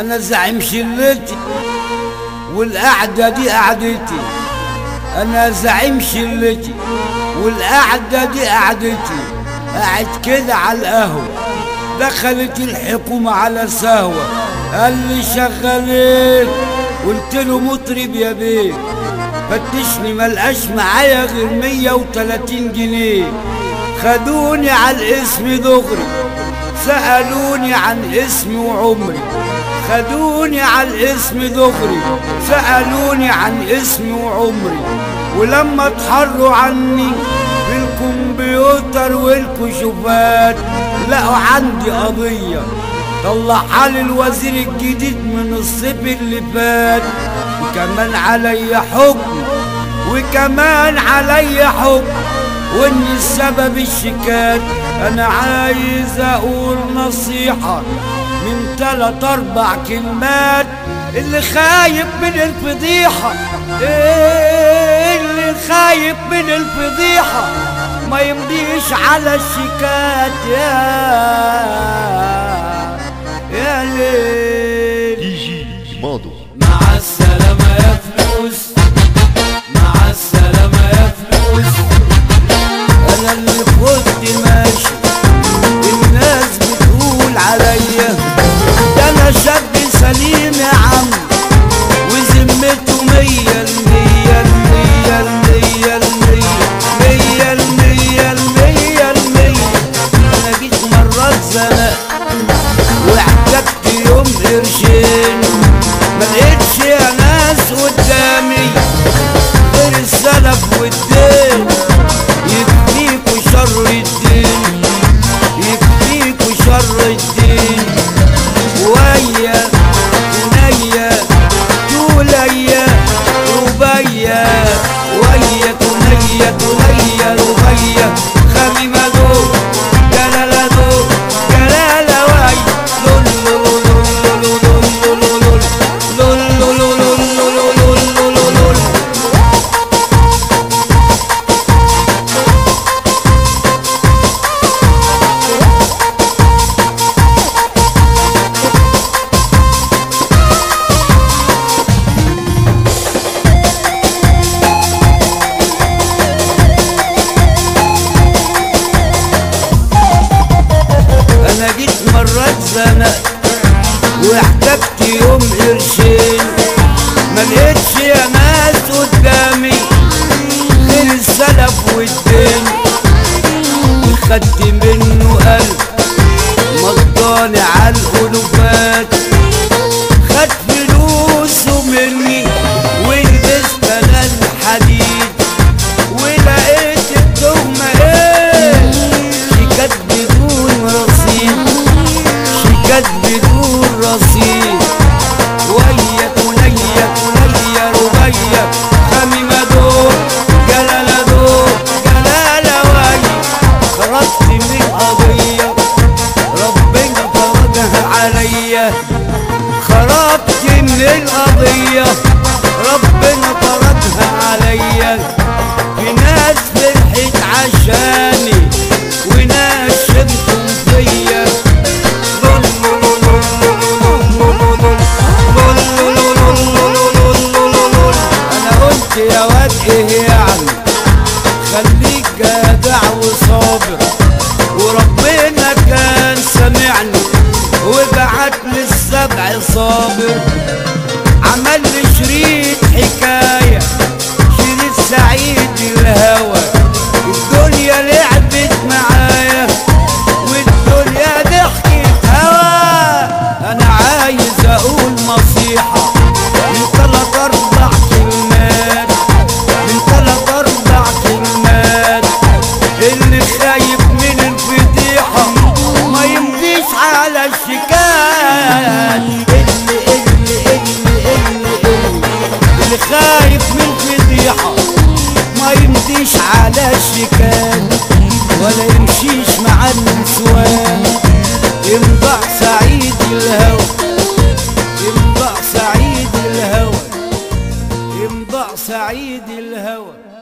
انا زعيم شلتي والقعدة دي قعدتي انا زعيم شلتي والقعدة دي قعدتي قاعد كده على القهوة دخلت الحكومة على سهوة قال لي شغالين قلت له مطرب يا بيه فتشني ملقاش معايا غير 130 جنيه خدوني على الاسم دغري سألوني عن اسمي وعمري خدوني على الاسم دغري سألوني عن اسمي وعمري ولما اتحروا عني في الكمبيوتر والكشوفات لقوا عندي قضية طلعها لي الوزير الجديد من الصيف اللي فات وكمان عليا حكم وكمان عليا حكم وان السبب الشكايات انا عايز اقول نصيحة من تلات اربع كلمات اللي خايف من الفضيحة إيه اللي خايف من الفضيحة ما يمضيش على الشيكات يا يا ليل دي جي ماضو مع السلامة يا فلوس مع السلامة يا فلوس أنا اللي كنت ماشي الناس بتقول عليا ده أنا شاب سليم يا عم وذمته مية المية المية المية المية مية المية المية المية أنا جيت مرات زنقت واحتجت يوم قرشين ما لقيتش يا ناس قدامي غير السلف والدين يكفيكوا شر الدين يكفيكوا شر الدين ويا ونيا توليا ربيا ويا تنيا تنيا ربيا خميمة دو جلالة دو جلالة وي لول لول لول لول لول لول لول لول لول لول لول لول انا جيت مرات زنقت واحتجت يوم قرشين ما لقيتش يا ناس قدامي غير السلف والدين خدت منه قلب مضاني على الألوفات خد فلوسه مني ولبست انا الحديد ولقيت التهمة ايه شيكات بدون رصيد شيكات بدون رصيد ويا كنيا كنيا ربيا خميمة دور جلالة دور جلالة وي خرجت من قضية ربنا فرجها عليا خرجت من القضية ربنا فرجها عليا في ناس فرحت عشاني وناس شمتم فيا لول لول لول لول لول لول لول لول لول لول لول انا قلت يا واد ايه يعني خليك جدع وصابر وربنا كان سمعني وبعت لي السبع صابر عمل لي شريط حكاية شريط سعيد الهوى الدنيا لعبت معايا والدنيا ضحكت هوا انا عايز اقول نصيحة من تلات اربع كلمات من تلات اربع كلمات اللي خايف من الفضيحة ما يمضيش على الشكايات اللي اللي اللي اللي اللي اللي خايف من الفضيحة ما يمضيش على الشكايات ولا يمشيش مع النسوان يمضع سعيد الهوى يمضع سعيد الهوى يمضع سعيد الهوى